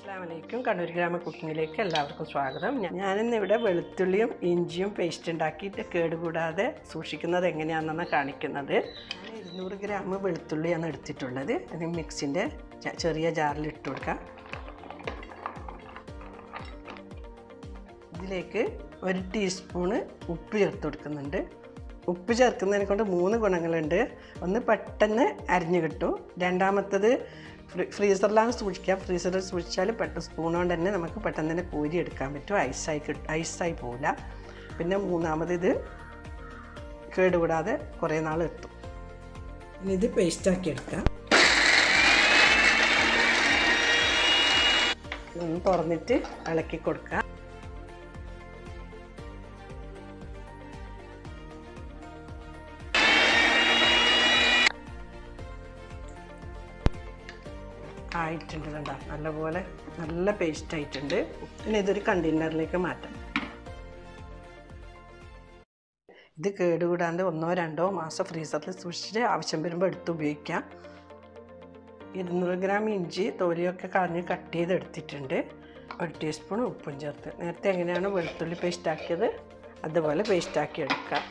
അസ്സാമലൈക്കും കണ്ണൂർ ഗ്രാമ കുക്കിങ്ങിലേക്ക് എല്ലാവർക്കും സ്വാഗതം ഞാ- ഞാനിന്ന് ഇവിടെ വെളുത്തുള്ളിയും ഇഞ്ചിയും പേസ്റ്റ് ഉണ്ടാക്കിയിട്ട് കേടുകൂടാതെ സൂക്ഷിക്കുന്നത് എങ്ങനെയാണെന്നാണ് കാണിക്കുന്നത് ഞാൻ ഇരുന്നൂറ് ഗ്രാം വെളുത്തുള്ളിയാണ് എടുത്തിട്ടുള്ളത് അത് മിക്സിൻ്റെ ച- ചെറിയ ജാറിൽ ഇട്ട് കൊടുക്കാം ഇതിലേക്ക് ഒരു ടീസ്പൂണ് ഉപ്പ് ചേർത്ത് കൊടുക്കുന്നുണ്ട് ഉപ്പ് ചേർക്കുന്നതിനെ കൊണ്ട് മൂന്ന് ഗുണങ്ങളുണ്ട് ഒന്ന് പെട്ടെന്ന് അരിഞ്ഞു കിട്ടും രണ്ടാമത്തത് ഫ്രീ ഫ്രീസറിലാണ് സൂക്ഷിക്കുക ഫ്രീസറിൽ സൂക്ഷിച്ചാൽ പെട്ടെന്ന് സ്പൂൺ കൊണ്ട് തന്നെ നമുക്ക് പെട്ടെന്ന് തന്നെ കോരി എടുക്കാൻ പറ്റും ഐസായി കിട്ടും ഐസായി പോവില്ല പിന്നെ മൂന്നാമത് ഇത് കേടുകൂടാതെ കുറേ നാൾ എത്തും ഇനി ഇത് പേസ്റ്റാക്കി എടുക്കാം ഒന്ന് തുറന്നിട്ട് ഇളക്കി കൊടുക്കാം ആയിട്ടുണ്ട് കണ്ടോ നല്ലപോലെ നല്ല പേസ്റ്റ് ആയിട്ടുണ്ട് ഇനി ഇതൊരു കണ്ടെയ്നറിലേക്ക് മാറ്റാം ഇത് കേടുകൂടാണ്ട് ഒന്നോ രണ്ടോ മാസം ഫ്രീസറിൽ സൂക്ഷിച്ച് ആവശ്യം വരുമ്പോൾ എടുത്ത് ഉപയോഗിക്കാം ഇരുന്നൂറ് ഗ്രാം ഇഞ്ചി തോലിയൊക്കെ കളഞ്ഞ് കട്ട് ചെയ്ത് എടുത്തിട്ടുണ്ട് ഒരു ടീസ്പൂൺ ഉപ്പും ചേർത്ത് നേരത്തെ എങ്ങനെയാണ് വെളുത്തുള്ളി പേസ്റ്റ് ആക്കിയത് അതുപോലെ പേസ്റ്റ് ആക്കി എടുക്കാം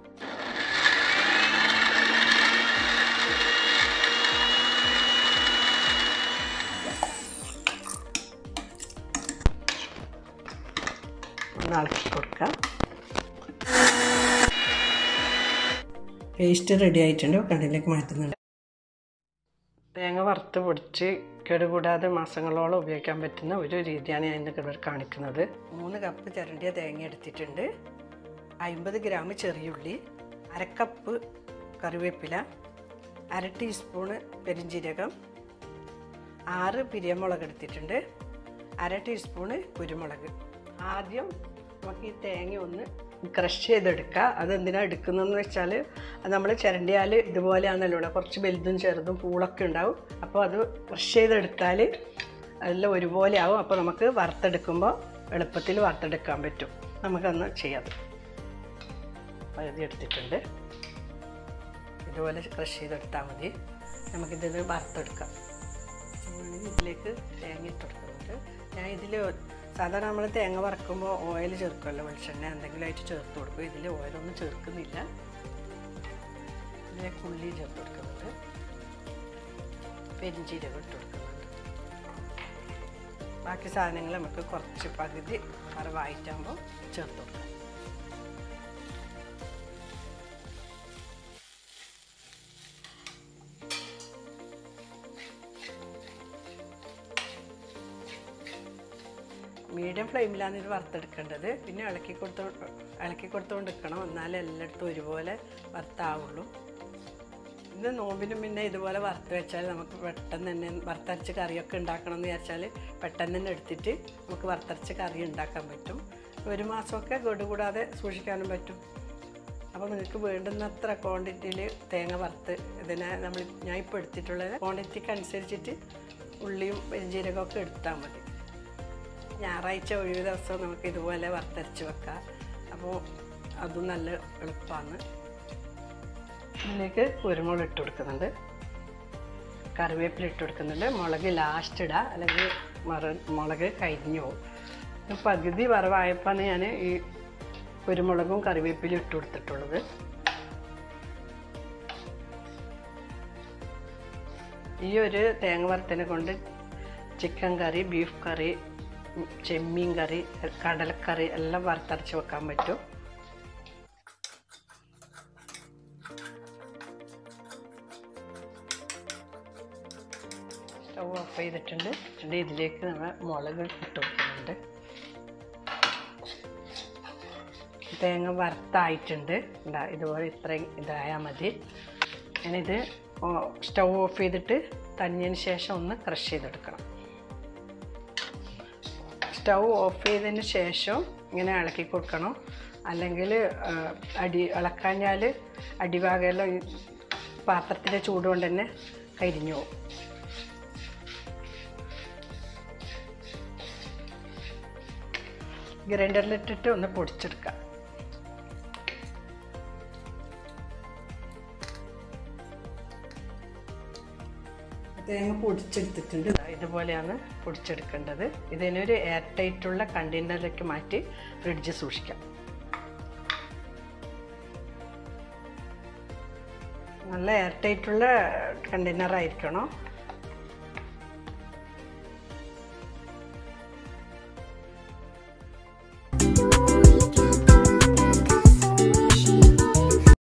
ഒന്ന് ഇളക്കി കൊടുക്കാം പേസ്റ്റ് റെഡി ആയിട്ടുണ്ട് കടയിലേക്ക് മാറ്റുന്നുണ്ട് തേങ്ങ വറുത്ത് പൊടിച്ച് കേടുകൂടാതെ മാസങ്ങളോളം ഉപയോഗിക്കാൻ പറ്റുന്ന ഒരു രീതിയാണ് ഞാൻ ഇന്ന് ഇവിടെ കാണിക്കുന്നത് മൂന്ന് കപ്പ് ചിരണ്ടിയ തേങ്ങ എടുത്തിട്ടുണ്ട് അമ്പത് ഗ്രാം ചെറിയുള്ളി അരക്കപ്പ് കറിവേപ്പില അര ടീസ്പൂണ് പെരിഞ്ജീരകം ആറ് പിരിയമുളക് എടുത്തിട്ടുണ്ട് അര ടീസ്പൂണ് കുരുമുളക് ആദ്യം നമുക്ക് ഈ തേങ്ങ ഒന്ന് ക്രഷ് ചെയ്തെടുക്കുക അതെന്തിനാണ് എടുക്കുന്നതെന്ന് വെച്ചാൽ അത് നമ്മൾ ചിരണ്ടിയാൽ ഇതുപോലെയാണല്ലോ ഉള്ളത് കുറച്ച് വലുതും ചെറുതും പൂളൊക്കെ ഉണ്ടാവും അപ്പോൾ അത് ക്രഷ് ചെയ്തെടുത്താൽ അതെല്ലാം ഒരുപോലെ ആവും അപ്പോൾ നമുക്ക് വറുത്തെടുക്കുമ്പോൾ എളുപ്പത്തിൽ വറുത്തെടുക്കാൻ പറ്റും നമുക്കൊന്ന് ചെയ്യാം പകുതി എടുത്തിട്ടുണ്ട് ഇതുപോലെ ക്രഷ് ചെയ്തെടുത്താൽ മതി നമുക്കിതിന് വറുത്തെടുക്കാം ഞാൻ ഇതിലേക്ക് തേങ്ങ ഇട്ട് കൊടുക്കുന്നുണ്ട് ഞാൻ ഇതിൽ സാധാരണ നമ്മൾ തേങ്ങ വറക്കുമ്പോൾ ഓയിൽ ചേർക്കുമല്ലോ വെളിച്ചെണ്ണ എന്തെങ്കിലും ആയിട്ട് ചേർത്ത് കൊടുക്കും ഇതിൽ ഓയിലൊന്നും ചേർക്കുന്നില്ല ഇതിലേക്ക് ഉള്ളി ചേർത്ത് കൊടുക്കുന്നുണ്ട് പെരിഞ്ചീരകം ഇട്ട് കൊടുക്കുന്നുണ്ട് ബാക്കി സാധനങ്ങൾ നമുക്ക് കുറച്ച് പകുതി വറവായിട്ടാകുമ്പോൾ ചേർത്ത് കൊടുക്കാം മീഡിയം ഫ്ലെയിമിലാണ് ഇത് വറുത്തെടുക്കേണ്ടത് പിന്നെ ഇളക്കി കൊടുത്തോ ഇളക്കി കൊടുത്തുകൊണ്ട് നിൽക്കണം എന്നാലേ എല്ലായിടത്തും ഒരുപോലെ വറുത്താവുള്ളൂ ഇത് നോമ്പിനും പിന്നെ ഇതുപോലെ വറുത്ത് വെച്ചാൽ നമുക്ക് പെട്ടെന്ന് തന്നെ വറുത്തരച്ച് കറിയൊക്കെ ഉണ്ടാക്കണം എന്ന് വിചാരിച്ചാൽ പെട്ടെന്ന് തന്നെ എടുത്തിട്ട് നമുക്ക് വറുത്തരച്ച് കറി ഉണ്ടാക്കാൻ പറ്റും ഒരു മാസമൊക്കെ കൂടാതെ സൂക്ഷിക്കാനും പറ്റും അപ്പോൾ നിങ്ങൾക്ക് വേണ്ടുന്നത്ര ക്വാണ്ടിറ്റിയിൽ തേങ്ങ വറുത്ത് ഇതിനെ നമ്മൾ ഞാൻ ഇപ്പോൾ എടുത്തിട്ടുള്ളത് ക്വാണ്ടിറ്റിക്ക് അനുസരിച്ചിട്ട് ഉള്ളിയും പെരിഞ്ജീരകമൊക്കെ എടുത്താൽ മതി ഞായറാഴ്ച ഒഴിവ് ദിവസം നമുക്ക് ഇതുപോലെ വറുത്തരച്ച് വെക്കാം അപ്പോൾ അതും നല്ല എളുപ്പമാണ് ഇതിലേക്ക് കുരുമുളക് ഇട്ട് കൊടുക്കുന്നുണ്ട് കറിവേപ്പില ഇട്ട് കൊടുക്കുന്നുണ്ട് മുളക് ലാസ്റ്റ് ഇടുക അല്ലെങ്കിൽ മറ മുളക് കരിഞ്ഞു പോകും ഇത് പകുതി വറവായപ്പോഴാണ് ഞാൻ ഈ കുരുമുളകും കറിവേപ്പിലും ഇട്ട് കൊടുത്തിട്ടുള്ളത് ഈ ഒരു തേങ്ങ വറുത്തിനെ കൊണ്ട് ചിക്കൻ കറി ബീഫ് കറി ഉം, ചെമ്മീൻ കറി കടലക്കറി എല്ലാം വറുത്തരച്ച് വെക്കാൻ പറ്റും സ്റ്റവ് ഓഫ് ചെയ്തിട്ടുണ്ട് എന്നിട്ട് ഇതിലേക്ക് നമ്മൾ മുളക് ഇട്ട് കൊടുക്കുന്നുണ്ട് തേങ്ങ വറുത്തായിട്ടുണ്ട് ഉണ്ടാ ഇതുപോലെ ഇത്രയും ഇതായാൽ മതി ഞാനിത് സ്റ്റവ് ഓഫ് ചെയ്തിട്ട് തഞ്ഞതിന് ശേഷം ഒന്ന് ക്രഷ് ചെയ്തെടുക്കണം സ്റ്റൗ ഓഫ് ചെയ്തതിന് ശേഷം ഇങ്ങനെ ഇളക്കി കൊടുക്കണം അല്ലെങ്കിൽ അടി ഇളക്കാഞ്ഞാൽ അടിഭാഗമെല്ലാം ഈ പാത്രത്തിൻ്റെ ചൂട് കൊണ്ട് തന്നെ കരിഞ്ഞു പോകും ഗ്രൈൻഡറിലിട്ടിട്ട് ഒന്ന് പൊടിച്ചെടുക്കാം തേങ്ങ പൊടിച്ചെടുത്തിട്ടുണ്ട് ദാ ഇതുപോലെയാണ് പൊടിച്ചെടുക്കേണ്ടത് ഇതിനൊരു എയർ ടൈറ്റുള്ള കണ്ടെയ്നറിലേക്ക് മാറ്റി ഫ്രിഡ്ജിൽ സൂക്ഷിക്കാം നല്ല എയർ ടൈറ്റുള്ള കണ്ടെയ്നർ ആയിരിക്കണം